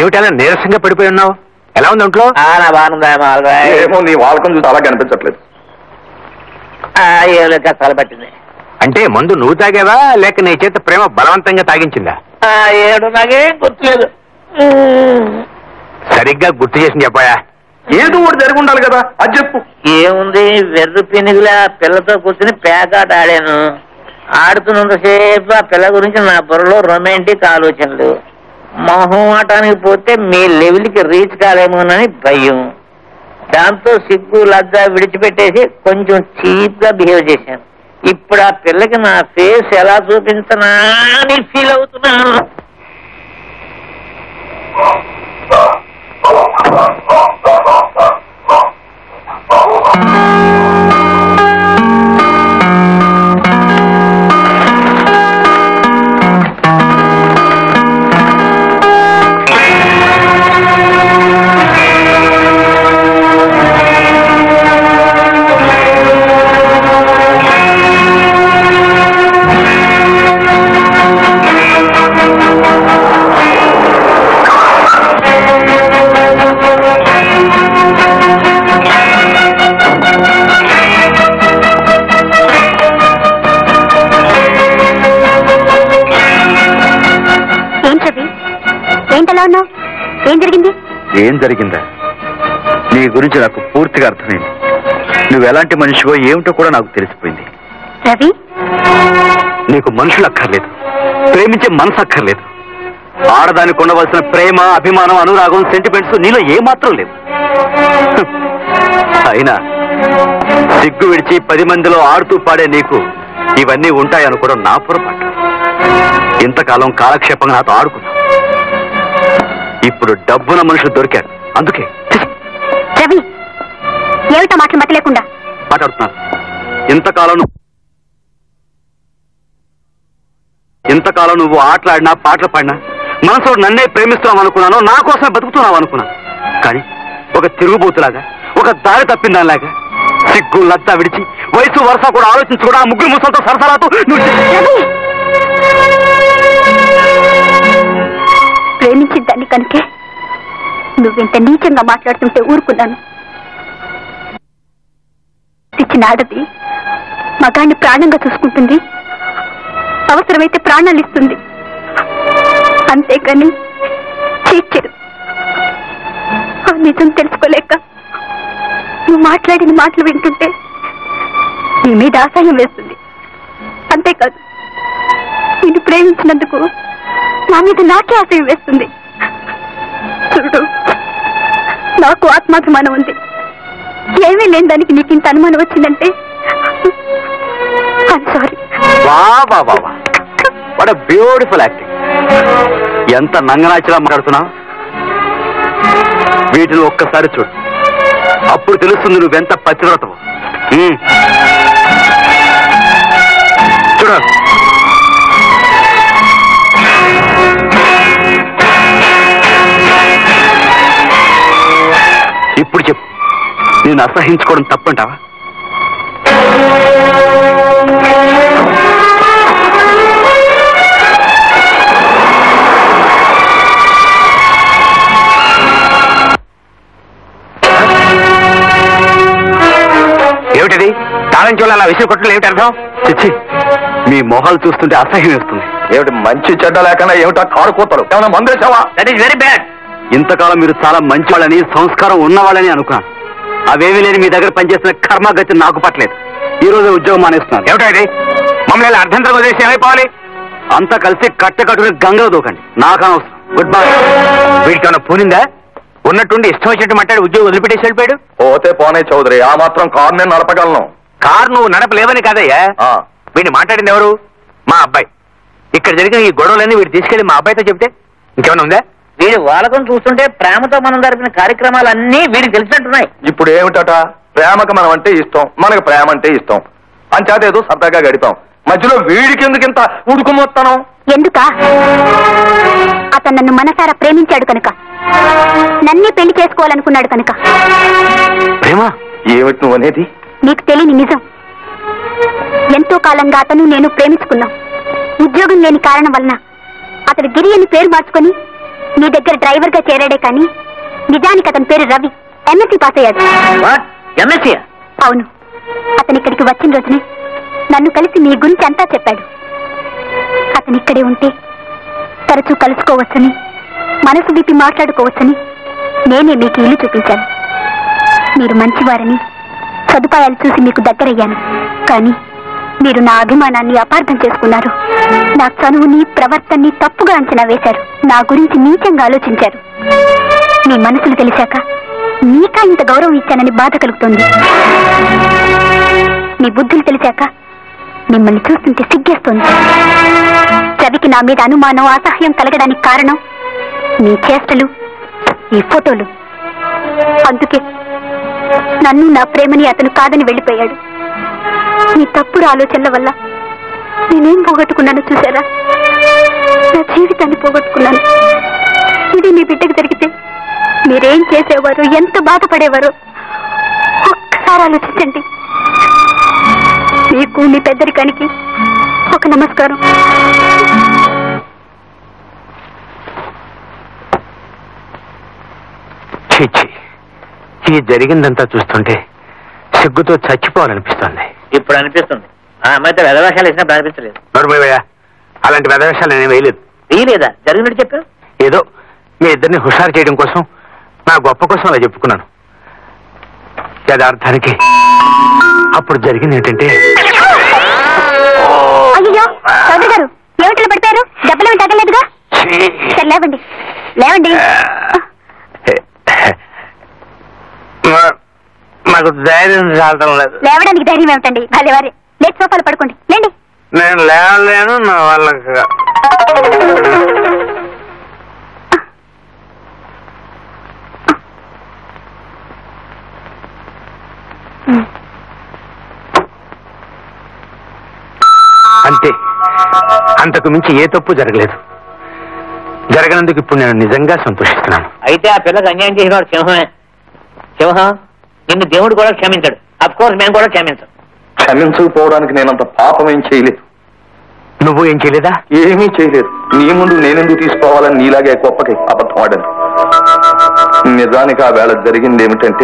ఏమిటలా నీరసంగా పడిపోయి ఉన్నావు ఎలా ఉంది ఒంట్లో నా బాగుందా మామూలుగా ఏమో నీ వాళ్ళకం చూసి అలా కనిపించట్లేదు ఏదో కష్టాలు పట్టింది అంటే మందు నువ్వు తాగావా లేక నీ చేత ప్రేమ బలవంతంగా తాగించిందా ఆ, ఏడు నాకేం గుర్తులేదు సరిగ్గా గుర్తు చేసి చెప్పాయా ఏదో ఒకటి జరిగి ఉండాలి కదా అది చెప్పు ఏముంది వెర్రు పినిగిలా పిల్లతో కూర్చుని పేకాట ఆడాను ఆడుతున్నంతసేపు ఆ పిల్ల గురించి నా బుర్రలో రొమాంటిక్ ఆలోచనలు మొహమాటానికి పోతే మీ లెవెల్కి రీచ్ కాలేమోనని భయం దాంతో సిగ్గు లజ్జ విడిచిపెట్టేసి కొంచెం చీప్ గా బిహేవ్ చేశాను ఇప్పుడు ఆ పిల్లకి నా ఫేస్ ఎలా చూపించనా అని ఫీల్ అవుతున్నాను ఏంటి రవి ఏంటలా ఉన్నావు ఏం జరిగింది ఏం జరిగిందా నీ గురించి నాకు పూర్తిగా అర్థమైంది నువ్వు ఎలాంటి మనిషివో ఏమిటో కూడా నాకు తెలిసిపోయింది రవి నీకు మనుషులు అక్కర్లేదు ప్రేమించే మనసు అక్కర్లేదు ఆడదానికి ఉండవలసిన ప్రేమ అభిమానం అనురాగం సెంటిమెంట్స్ నీలో ఏమాత్రం లేవు హ్మ్. అయినా సిగ్గు విడిచి పది మందిలో ఆడుతూ పాడే నీకు ఇవన్నీ ఉంటాయనుకోవడం నా పొరపాటు ఇంతకాలం కాలక్షేపంగా నాతో ఆడుకున్నా ఇప్పుడు డబ్బున మనుషులు దొరికారు అందుకే రవి ఏమిటా మాటలు మతి లేకుండా మాట్లాడుతున్నాను ఇంతకాలం నువ్వు ఇంతకాలం నువ్వు ఆటలాడినా పాటలు పాడినా మనసులో నన్నే ప్రేమిస్తున్నావు అనుకున్నాను నా కోసమే బతుకుతున్నావు అనుకున్నాను కానీ ఒక తిరుగుబోతులాగా ఒక దారి తప్పిన దానిలాగా సిగ్గు లత్తా విడిచి వయసు వరుస కూడా ఆలోచించి కూడా ఆ ముగ్గురు ముసలతో సరసరాతూ నువ్వు రవి ప్రేమించిన దాన్ని కనుకే నువ్వింత నీచంగా మాట్లాడుతుంటే ఊరుకున్నాను తెచ్చిన ఆడది మగాన్ని ప్రాణంగా చూసుకుంటుంది అవసరమైతే ప్రాణాలు ఇస్తుంది అంతేకాని చీచరు ఆ నిజం తెలుసుకోలేక నువ్వు మాట్లాడిన మాటలు వింటుంటే నీ మీద ఆశయం వేస్తుంది అంతేకాదు నిన్ను ప్రేమించినందుకు నా మీద నాకే ఆశయం వేస్తుంది చూడు నాకు ఆత్మాభిమానం ఉంది ఏమీ లేని దానికి నీకు ఇంత అనుమానం వచ్చిందంటే సారీ వా వా వా వా వాట్ బ్యూటిఫుల్ యాక్టింగ్ ఎంత నంగనాచిలా మాట్లాడుతున్నావు వీటిని ఒక్కసారి చూడు అప్పుడు తెలుస్తుంది నువ్వెంత పతివ్రతవు ఉమ్. చూడు ఇప్పుడు చెప్పు నేను అసహించుకోవడం తప్పంటావా ఏమిటది తాళం చూడాలి అలా విసిరి కొట్టడం ఏమిటి అర్థం చిచ్చి మీ మొహాలు చూస్తుంటే అసహ్యం వేస్తుంది ఏమిటి మంచి చెడ్డ లేకుండా ఏమిటా కారు కూతలు ఏమైనా మందేశావా దట్ ఈస్ వెరీ బ్యాడ్ ఇంతకాలం మీరు చాలా మంచి వాళ్ళని సంస్కారం ఉన్నవాళ్ళని అనుకున్నాను అవేమీ లేని మీ దగ్గర పనిచేసిన కర్మగతి నాకు పట్టలేదు ఈ రోజు ఉద్యోగం మానేస్తున్నాను ఏమిటో ఇది మమ్మల్ని ఇలా అర్ధంతరం వదిలేసి ఏమైపోవాలి అంతా కలిసి కట్టకట్టుకుని గంగలో దూకండి నాకు అనవసరం గుడ్ బై వీడికి ఏమైనా పూనిందా ఉన్నట్టుండి ఇష్టం వచ్చినట్టు మాట్లాడి ఉద్యోగం వదిలిపెట్టేసి వెళ్ళిపోయాడు పోతే పోనే చౌదరి ఆ మాత్రం కారు నేను నడపగలను కారు నువ్వు నడపలేవని కాదయ్యా ఆ, వీడిని మాట్లాడింది ఎవరు మా అబ్బాయి ఇక్కడ జరిగిన ఈ గొడవలన్నీ వీడు తీసుకెళ్లి మా అబ్బాయితో చెప్తే ఇంకేమైనా ఉందా వీడి వాలకం చూస్తుంటే ప్రేమతో మనం జరిపిన కార్యక్రమాలన్నీ వీడికి తెలిసినట్టున్నాయి ఇప్పుడు ఏమిటట ప్రేమకు మనం అంటే ఇష్టం మనకు ప్రేమ అంటే ఇష్టం అంచేత ఏదో సరదాగా గడిపాం మధ్యలో వీడికి ఎందుకు ఇంత ఉడుకుమొత్తాను ఎందుక అతను నన్ను మనసారా ప్రేమించాడు కనుక నన్నే పెళ్లి చేసుకోవాలనుకున్నాడు కనుక ప్రేమ ఏమిటి నువ్వు అనేది నీకు తెలియని నిజం ఎంతో కాలంగా అతను నేను ప్రేమించుకున్నాం ఉద్యోగం లేని కారణం వలన అతడు గిరి అని పేరు మార్చుకొని మీ దగ్గర డ్రైవర్ గా చేరాడే కానీ నిజానికి అతని పేరు రవి ఎంఎస్సీ పాస్ అయ్యాడు వాట్ ఎంఎస్సీ అవును అతను ఇక్కడికి వచ్చిన రోజునే నన్ను కలిసి మీ గురించి అంతా చెప్పాడు అతను ఇక్కడే ఉంటే తరచూ కలుసుకోవచ్చని మనసు విప్పి మాట్లాడుకోవచ్చని నేనే మీకు ఇల్లు చూపించాను మీరు మంచివారని సదుపాయాలు చూసి మీకు దగ్గరయ్యాను కానీ మీరు నా అభిమానాన్ని అపార్థం చేసుకున్నారు నా చనువుని ప్రవర్తనని తప్పుగా అంచనా వేశారు నా గురించి నీచంగా ఆలోచించారు మీ మనసులు తెలిసాక మీకా ఇంత గౌరవం ఇచ్చానని బాధ కలుగుతుంది మీ బుద్ధులు తెలిసాక మిమ్మల్ని చూస్తుంటే సిగ్గేస్తుంది రవికి నా మీద అనుమానం అసహ్యం కలగడానికి కారణం మీ చేష్టలు ఈ ఫోటోలు అందుకే నన్ను నా ప్రేమని అతను కాదని వెళ్ళిపోయాడు మీ తప్పుడు ఆలోచనల వల్ల నేనేం పోగొట్టుకున్నానో చూసారా నా జీవితాన్ని పోగొట్టుకున్నాను ఇది మీ బిడ్డకు జరిగితే మీరేం చేసేవారు ఎంత బాధపడేవారు ఒక్కసారి ఆలోచించండి మీకు మీ పెద్దరికానికి ఒక నమస్కారం చీచి ఈ జరిగిందంతా చూస్తుంటే సిగ్గుతో చచ్చిపోవాలనిపిస్తోంది ఇప్పుడు అనిపిస్తుంది ఆ అమ్మాయితో వెధవేషాలు వేసినప్పుడు అనిపించలేదు నోర్మయ్య అలాంటి వెధవేషాలు నేను వేయలేదు తీయలేదా జరిగినట్టు చెప్పారు ఏదో మీ ఇద్దరిని హుషారు చేయడం కోసం నా గొప్ప కోసం అలా చెప్పుకున్నాను యథార్థానికి అప్పుడు జరిగింది ఏంటంటే అయ్యో చౌదరి గారు ఏమిటి పడిపోయారు దెబ్బలేమి తగ్గలేదుగా సరే లేవండి లేవండి మా- నాకు ధైర్యం చాలటం లేదు లేవడానికి ధైర్యం ఏమిటండి భలే వారి లేచి సోఫాలు పడుకోండి లేండి నేను లేవలేను నా వాళ్ళకి అంతే అంతకు మించి ఏ తప్పు జరగలేదు జరగనందుకు ఇప్పుడు నేను నిజంగా సంతోషిస్తున్నాను అయితే ఆ పిల్లకి అన్యాయం చేసిన వాడు సింహమే సింహం నిన్ను దేవుడు కూడా క్షమించాడు అఫ్ కోర్స్ మేము కూడా క్షమించాం క్షమించకపోవడానికి నేనంత పాపం ఏం చేయలేదు నువ్వు ఏం చేయలేదా ఏమీ చేయలేదు నీ ముందు నేనెందుకు తీసుకోవాలని నీలాగే గొప్పకి అబద్ధం ఆడాను నిజానికి ఆ వేళ జరిగింది ఏమిటంటే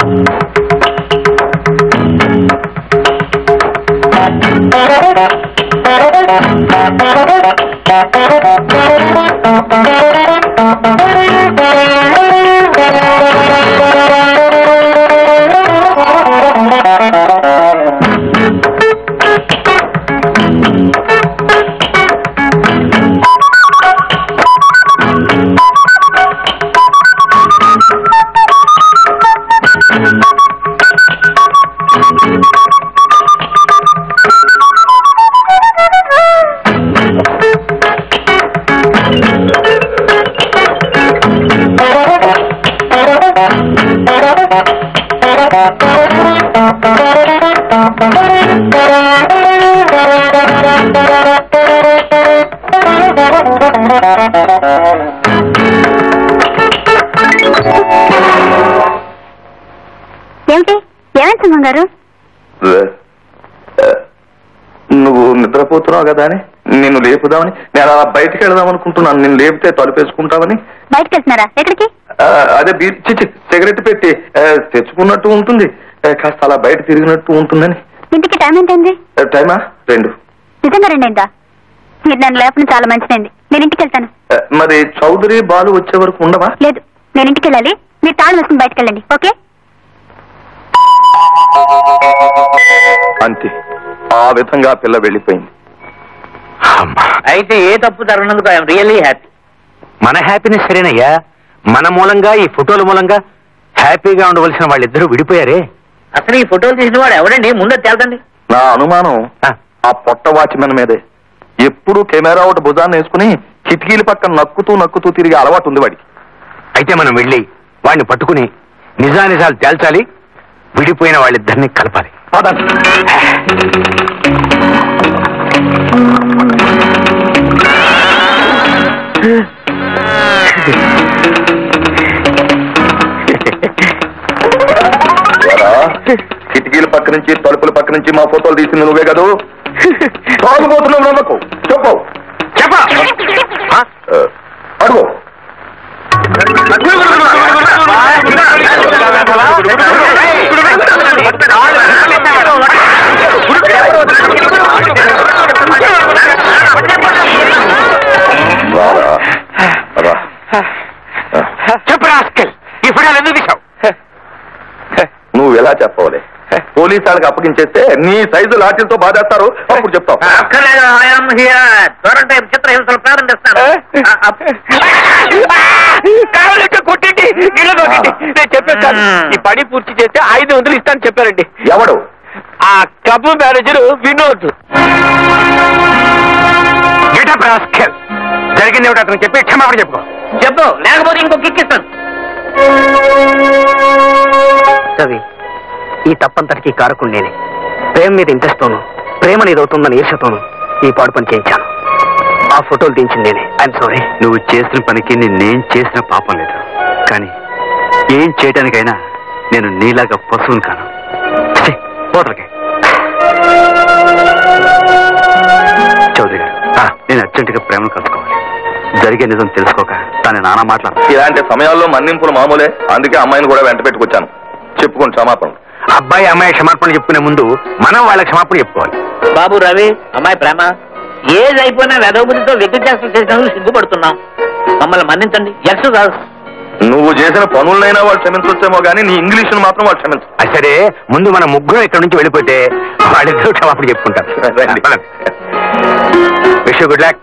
ఏమిటి ఏమైంది సింహం గారు ఏ, ఏ, నువ్వు నిద్రపోతున్నావు కదా అని నిన్ను లేపుదామని నేను అలా బయటికి వెళదాం అనుకుంటున్నాను నిన్ను లేపితే తలుపేసుకుంటావని బయటకు వెళ్తున్నారా ఎక్కడికి ఆ, అదే బీర్ చిచ్చి సిగరెట్ పెట్టి ఆ, తెచ్చుకున్నట్టు ఉంటుంది ఆ, కాస్త అలా బయట తిరిగినట్టు ఉంటుందని ఇంటికి టైం ఎంతైంది ఆ, టైమా రెండు నిజంగా రెండైందా మీరు నన్ను లేపడం చాలా మంచిదండి నేను ఇంటికి వెళ్తాను ఆ, మరి చౌదరి బాలు వచ్చే వరకు ఉండవా లేదు నేను ఇంటికి వెళ్ళాలి మీరు తాళం వేసుకుని బయటకు వెళ్ళండి ఓకే అంతే ఆ విధంగా ఆ పిల్ల వెళ్ళిపోయింది అమ్మా అయితే ఏ తప్పు జరగనందుకు ఐఎమ్ రియల్లీ హ్యాపీ మన హ్యాపీనెస్ సరేనయ్యా మన మూలంగా ఈ ఫోటోల మూలంగా హ్యాపీగా ఉండవలసిన వాళ్ళిద్దరూ విడిపోయారే అసలు ఈ ఫోటోలు తీసిన వాడు ఎవడండి ముందే తేల్తండి నా అనుమానం ఆ, ఆ పొట్ట వాచ్మెన్ మీదే ఎప్పుడు కెమెరా ఒకటి భుజాన్ని వేసుకుని కిటికీల పక్కన నక్కుతూ నక్కుతూ తిరిగే అలవాటు ఉంది వాడికి అయితే మనం వెళ్ళి వాడిని పట్టుకుని నిజానిజాలు తేల్చాలి విడిపోయిన వాళ్ళిద్దరిని కలపాలి పదండి. ఎరా, కిటికీల పక్క నుంచి తలుపుల పక్క నుంచి మా ఫోటోలు తీసింది నువ్వే కదూ తాగుబోతున్నావు నమ్మకు చెప్పు చెప్ప ఆ, అడుగు రారా. రా. చెప్పు రాస్కెల్ ఈ ఫోటోలు ఎందుకు తీసావు నువ్వు ఎలా చెప్పవాలి పోలీసు వాళ్ళకి అప్పగించేస్తే నీ సైజు లాఠీలతో బాధేస్తారు అప్పుడు చెప్తావు అక్కర్లేదు ఐఎమ్ హియర్ త్వరటే చిత్రహింసలు ప్రారంభిస్తాను ఆ, అప్- కావాలంటే కొట్టండి నీళ్ళు కొట్టండి నేను చెప్పాను కాదు ఈ పని పూర్తి చేస్తే ఐదు వందలు ఇస్తాను చెప్పారండి ఎవడు ఆ club manager Vinod get up rascal జరిగింది ఏమిటో అతను చెప్పి క్షమాపణ చెప్పుకో చెప్పు లేకపోతే ఇంకో కిక్కిస్తాను రవి ఈ తప్పంతటికి కారకుడు నేనే ప్రేమ మీద ఇంట్రెస్ట్తోను ప్రేమ నీదవుతుందని ఈర్షతోను ఈ పాడు పని చేయించాను ఆ ఫోటోలు తీయించింది నేనే ఐఎమ్ సారీ నువ్వు చేసిన పనికి నేనేం చేసిన పాపం లేదు కానీ ఏం చేయడానికైనా నేను నీలాగా పశువుని కాను ఛీ, పోతలకి చౌదరి గారు ఆ, నేను అర్జెంటుగా ప్రేమను కలుసుకోవాలి జరిగే నిజం తెలుసుకోక తను నానా మాట్లాడు ఇలాంటి సమయాల్లో మన్నింపులు మామూలే అందుకే అమ్మాయిని కూడా వెంట పెట్టుకొచ్చాను చెప్పుకోండి క్షమాపణ అబ్బాయి అమ్మాయి క్షమాపణ చెప్పుకునే ముందు మనం వాళ్ళ క్షమాపణ చెప్పుకోవాలి బాబు రవి అమ్మాయి ప్రేమ ఏది అయిపోయినా వెదవబుద్ధితో వ్యక్తిత్వం చేసినందుకు సిగ్గుపడుతున్నాం మమ్మల్ని మన్నించండి ఎక్స్ కాదు నువ్వు చేసిన పనులైనా వాళ్ళు క్షమించొచ్చేమో కానీ నీ ఇంగ్లీష్ను మాత్రం వాళ్ళు క్షమించు అది సరే ముందు మనం ముగ్గురు ఇక్కడ నుంచి వెళ్ళిపోతే వాళ్ళిద్దరూ క్షమాపణ చెప్పుకుంటారు రండి. విష్ గుడ్ లక్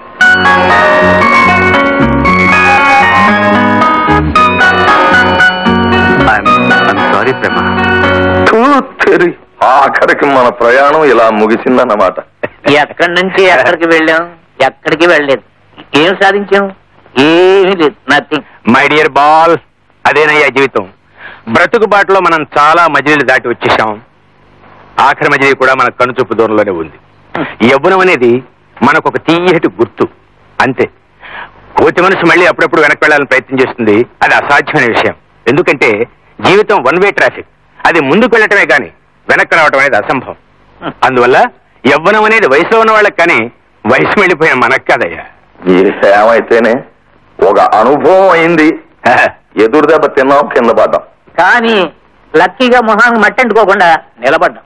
సారీ ప్రేమ తూ తెరి. ఆఖరికి మన ప్రయాణం ఇలా ముగిసిందన్నమాట ఎక్కడి నుంచి ఎక్కడికి వెళ్ళాం ఎక్కడికి వెళ్ళలేదు ఏం సాధించాం ఏమీ లేదు నథింగ్ మై డియర్ బాల్ అదేనయ్యా జీవితం బ్రతుకు బాటలో మనం చాలా మజిలీలు దాటి వచ్చేసాం ఆఖరి మజిలీ కూడా మన కనుచూపు దూరంలోనే ఉంది యవ్వనం అనేది మనకు ఒక తీయటి గుర్తు అంతే కోతి మనసు మళ్ళీ అప్పుడప్పుడు వెనక్కి వెళ్ళాలని ప్రయత్నం చేస్తుంది అది అసాధ్యమైన విషయం ఎందుకంటే జీవితం వన్ వే ట్రాఫిక్ అది ముందుకు వెళ్ళటమే కానీ వెనక్కి రావటం అనేది అసంభవం అందువల్ల యవ్వనం అనేది వయసులో ఉన్న వాళ్ళకి కానీ వయసు వెళ్ళిపోయిన మనకు కాదయ్యా ఏమైతేనే ఒక అనుభవం అయింది ఎదురు దెబ్బ తిన్నాం కింద పడ్డాం కానీ లక్కీగా మొహానికి మట్టి అంటుకోకుండా నిలబడ్డాం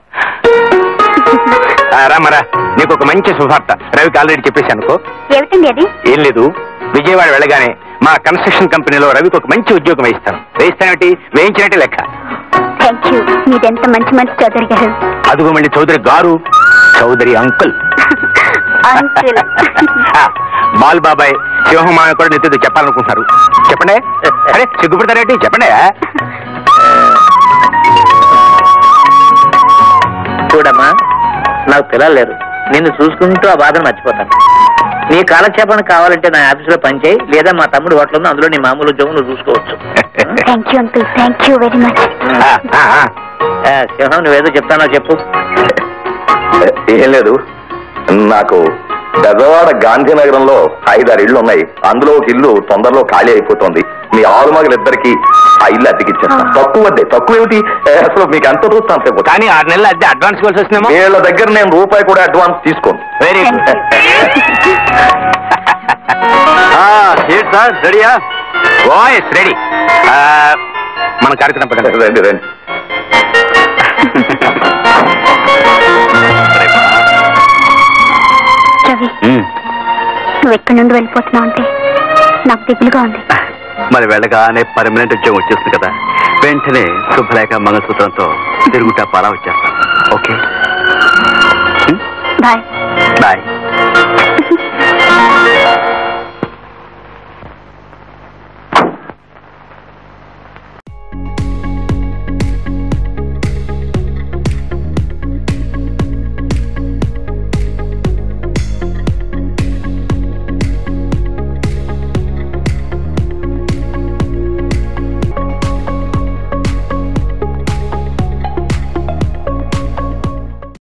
ఆ, రామరా నీకు ఒక మంచి శుభార్త రవికి ఆల్రెడీ చెప్పేసి అనుకో ఏమిటండి అది ఏం లేదు విజయవాడ వెళ్ళగానే మా కన్స్ట్రక్షన్ కంపెనీలో రవికి ఒక మంచి ఉద్యోగం వేయిస్తాను వేయిస్తానంటే వేయించినట్టే లెక్క థ్యాంక్ యూ మీదెంత మంచి మంచి చౌదరి గారు అదుగో మళ్ళీ చౌదరి గారు చౌదరి అంకుల్ అంకుల్ ఆ, బాల్ బాబాయ్ సింహం మామ కూడా నెత్తితో చెప్పాలనుకుంటున్నారు చెప్పండి అరే సిగ్గుపడతారేంటి చెప్పండి చూడమ్మా నాకు పిల్లలు లేరు నిన్ను చూసుకుంటూ ఆ బాధను మర్చిపోతాను నీ కాలక్షేపణ కావాలంటే నా ఆఫీసులో పనిచేయి లేదా మా తమ్ముడు హోటల్ ఉంది అందులో నీ మామూలు ఉద్యోగం నువ్వు చూసుకోవచ్చు thank you uncle thank you very much ఆ, ఆ, ఆ. ఆ, సింహం నువ్వేదో చెప్తానో చెప్పు ఏం లేదు నాకు బెజవాడ గాంధీనగరంలో ఐదారు ఇళ్ళు ఉన్నాయి అందులో ఒక ఇల్లు తొందరలో ఖాళీ అయిపోతుంది మీ ఆలుమగలిద్దరికి ఆ ఇల్లు అద్దెకిచ్చేస్తాను తక్కువ వద్దే తక్కువ ఏమిటి ఏ, అసలు మీకు ఎంత చూస్తాను అంతే కానీ ఆరు నెలలు అద్దె అడ్వాన్స్ ఇవ్వాల్సి వస్తుందేమో వీళ్ళ దగ్గర నేను రూపాయి కూడా అడ్వాన్స్ తీసుకోను వెరీ గుడ్ థ్యాంక్ సార్ రెడీయా వాయిస్ రెడీ మన కార్యక్రమం పదండి. రండి రండి రవి నువ్వు ఎక్కడి నుండి వెళ్ళిపోతున్నావు అంటే నాకు దిగులుగా ఉంది మరి వెళ్ళగానే పర్మనెంట్ ఉద్యోగం వచ్చేస్తుంది కదా వెంటనే శుభలేఖ మంగళసూత్రంతో తిరుగుటా పరా వచ్చేస్తాను ఓకే బాయ్ బాయ్